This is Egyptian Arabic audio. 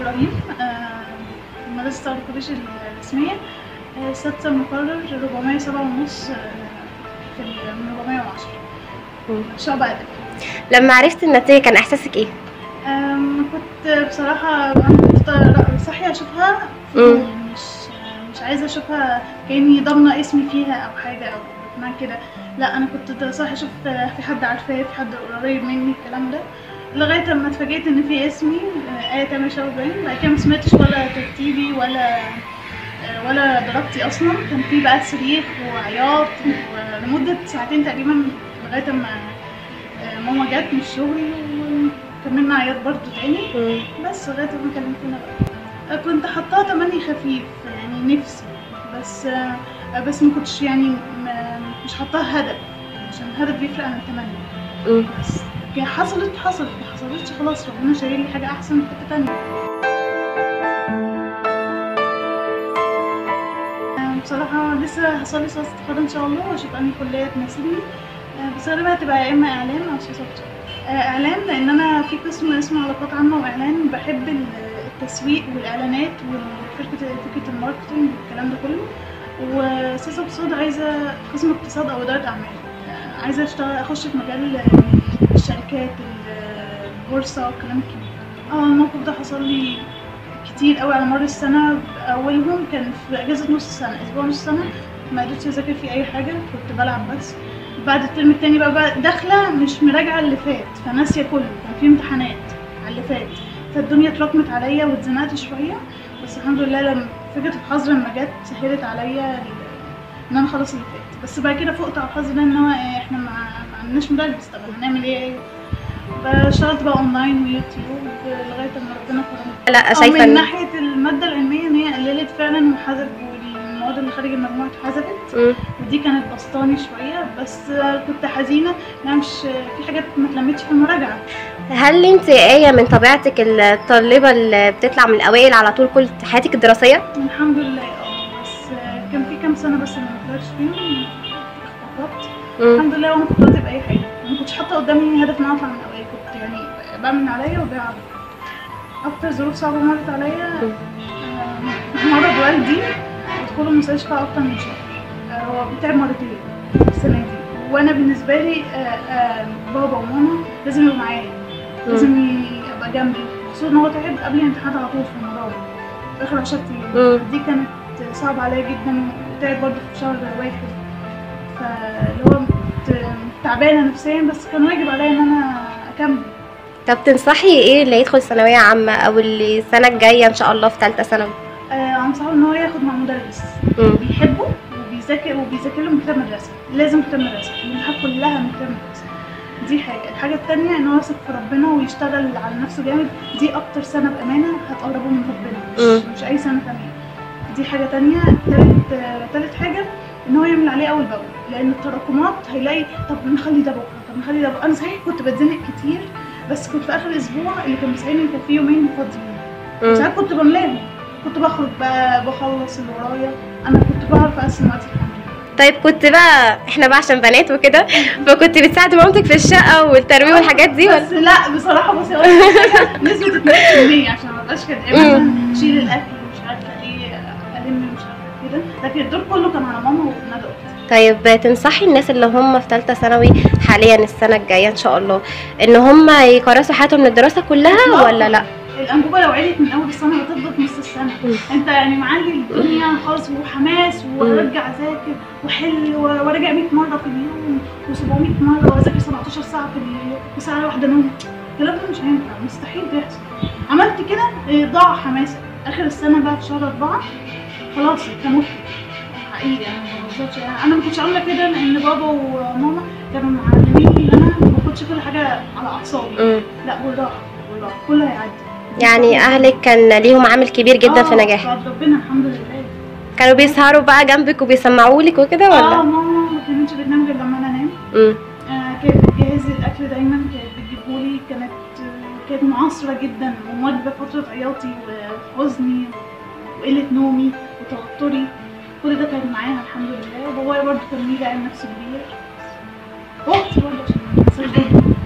ابراهيم آه، مدرسة طارق القريش الرسمية آه، سادسة مقرر 407 ونص في ال- من 410 مم. شعب أدب لما عرفت النتيجه كان احساسك ايه أم، كنت بصراحة أنا كنت صاحية أشوفها مم. مش مش عايزة أشوفها كأني ضامنة اسمي فيها أو حاجة أو معنى كده لا أنا كنت صاحية أشوف في حد عارفاه في حد قريب مني الكلام ده لغاية أما اتفاجئت إن في اسمي آه، آية تامر شوقي إبراهيم بعد كده مسمعتش ولا ترتيبي ولا آه، ولا درجتي أصلا كان في بقى صريخ وعياط ولمدة ساعتين تقريبا لغاية أما آه، ماما جت من الشغل وكملنا عياط برضه تاني بس لغايه ما كلمتنا بقى كنت حطاها تمني خفيف يعني نفسي بس آه، بس ما كنتش يعني م- مش حطاها هدف عشان الهدف بيفرق عن التمني مم. بس كان حصلت حصلت ما حصلتش خلاص ربنا شايل لي حاجه احسن في حته تانية آه، بصراحة لسه هصلي صلاة استخارة إن شاء الله وأشوف أنهي كلية تناسبني آه، بس غالبا هتبقى يا إما إعلام أو سياسة آه، إعلام لأن أنا في قسم اسمه علاقات عامة وإعلان بحب ال- التسويق والإعلانات وفكرة فكرة الماركتينج والكلام ده كله وسياسة واقتصاد عايزة قسم اقتصاد أو إدارة أعمال آه، عايزة أشتغل أخش في مجال آه، الشركات ال- البورصة والكلام الكبير اه الموقف ده حصل لي كتير قوي على مر السنة أولهم كان في أجازة نص السنة أسبوع نص السنة ما قدرتش أذاكر فيه أي حاجة كنت بلعب بس بعد الترم التاني بقى, بقى داخلة مش مراجعة اللي فات فناسية كله كان في امتحانات على اللي فات فالدنيا اتراكمت عليا واتزنقت شوية بس الحمد لله لما فكرة الحظر لما جت سهلت عليا ال- ان انا اخلص اللي فات بس بعد كده فقت على الحظر ده ان هو إيه، احنا ما ما عندناش مدرس طب هنعمل ايه اشتغلت بقى اونلاين ويوتيوب لغايه ما ربنا كرمني لا أو شايفه من ان ناحيه الماده العلميه ان هي قللت فعلا وحذف والمواد اللي خارج المجموعه اتحذفت مم. ودي كانت بسطاني شويه بس كنت حزينه لا مش في حاجات ما اتلمتش في المراجعه هل انت ايه من طبيعتك الطالبه اللي بتطلع من الاوائل على طول كل حياتك الدراسيه الحمد لله اه بس كان في كام سنه بس اللي ما طلعتش فيهم اختبرت مم. الحمد لله وانا كنت راضيه باي حاجه ما كنتش حاطه قدامي هدف ان انا اطلع من الاوائل كنت يعني بعمل اللي عليا وبيع عليا اكتر ظروف صعبه مرت عليا مم. آه، مرض والدي ودخول المستشفى اكتر من شهر آه، هو تعب مرتين السنه دي وانا بالنسبه لي آه، آه، بابا وماما لازم يبقوا معايا لازم يبقى جنبي خصوصا ان هو تعب قبل الامتحانات على طول في رمضان في اخر 10 ايام مم. دي كانت صعبة عليا جدا وتعب برضه في شهر واحد فاللي هو كنت تعبانة نفسيا بس كان واجب عليا ان انا اكمل طب تنصحي ايه اللي يدخل ثانويه عامه او اللي السنه الجايه ان شاء الله في ثالثه ثانوي آه، انصحه ان هو ياخد مع مدرس مم. بيحبه وبيذاكر وبيذاكر له من كتاب مدرسة لازم كتاب مدرسة الامتحانات كلها من كتاب مدرسة دي حاجة الحاجة التانية ان هو يثق في ربنا ويشتغل على نفسه جامد دي اكتر سنة بامانة هتقربه من ربنا مش, مم. مش اي سنة تانية دي حاجة تانية تالت آه، تالت حاجة ان هو يعمل عليه اول باول لان التراكمات هيلاقي طب نخلي ده بكره طب نخلي ده بكره انا صحيح كنت بتزنق كتير بس كنت في اخر الاسبوع اللي كان مساعدني كان في يومين فاضيين مم. ساعات كنت بملاهم كنت بخرج بقى بخلص اللي ورايا انا كنت بعرف اقسم وقتي الحمد لله طيب كنت بقى احنا بقى عشان بنات وكده فكنت بتساعدي مامتك في الشقه والترويق والحاجات دي ولا بس لا بصراحه بصي اقول لك حاجة، نسبه 2% عشان ما ابقاش كده مثلا شيل الاكل ومش عارفه ايه الم مش عارفه كده لكن الدور كله كان على ماما وندى اختي طيب تنصحي الناس اللي هم في ثالثه ثانوي حاليا السنه الجايه ان شاء الله ان هم يكرسوا حياتهم من الدراسه كلها إطلاقاً. ولا لا الانبوبه لو عليت من اول السنه هتفضل في نص السنه مم. انت يعني معلي الدنيا خالص وحماس وارجع اذاكر واحل و- وراجع 100 مره في اليوم و700 مره واذاكر 17 ساعه في اليوم وساعه واحده نوم الكلام ده مش هينفع مستحيل يحصل عملت كده إيه، ضاع حماسك اخر السنه بقى في شهر اربعه خلاص انت مت حقيقي انا ما بهزرش يعني انا ما كنتش عامله كده لان بابا وماما كانوا معلميني ان انا ما باخدش كل حاجه على اعصابي مم. لا بالراحه بالراحه كله هيعدي يعني اهلك كان ليهم عامل كبير جدا في آه، نجاحك بعد ربنا الحمد لله كانوا بيسهروا بقى جنبك وبيسمعوا لك وكده اه ولا ماما ما كانتش بتنام غير لما انا انام مم. آه كانت بتجهز لي الاكل دايما كانت بتجيبهولي كانت آه، كانت معاصره جدا ومواجبه فتره عياطي وحزني وقله نومي وتوتري كل ده كان معاها الحمد لله وبابايا برضه كان ليه علم نفسه كبير واختي برضه عشان ما ننساش برضه